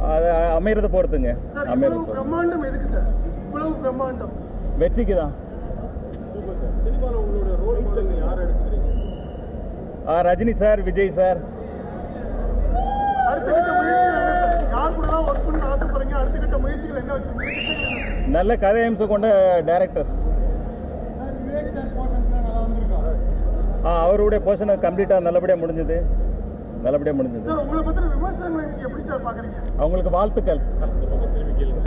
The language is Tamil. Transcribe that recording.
அது அமையறத பொறுத்துங்க சார் அமையறத இவ்வளவு பொறுத்து பிரம்மாண்டம் எதுக்கு சார் இவ்வளவு பிரம்மாண்டம் வெற்றிக்கு தான் சினிமாவில் உங்களுடைய ரோல் மாடல் யார் எடுத்துக்கிறீங்க ஆ, ரஜினி சார் விஜய் சார் அடுத்த கட்ட முயற்சிகள் என்ன சார் யார் கூட தான் ஒர்க் பண்ண ஆசைப்படுறீங்க அடுத்த கட்ட முயற்சிகள் என்ன வச்சிருக்கீங்க நல்ல கதை அம்சம் கொண்ட டேரக்டர்ஸ் சார் விவேக் சார் போர்ஷன்ஸ்லாம் நல்லா வந்திருக்கா ஆ அவருடைய போர்ஷன் கம்ப்ளீட்டாக நல்லபடியாக முடிஞ்சது நல்லபடியாக முடிஞ்சது சார் உங்களை பத்தின விமர்சனங்களை நீங்க எப்படி சார் பாக்குறீங்க அவங்களுக்கு வாழ்த்துக்கள்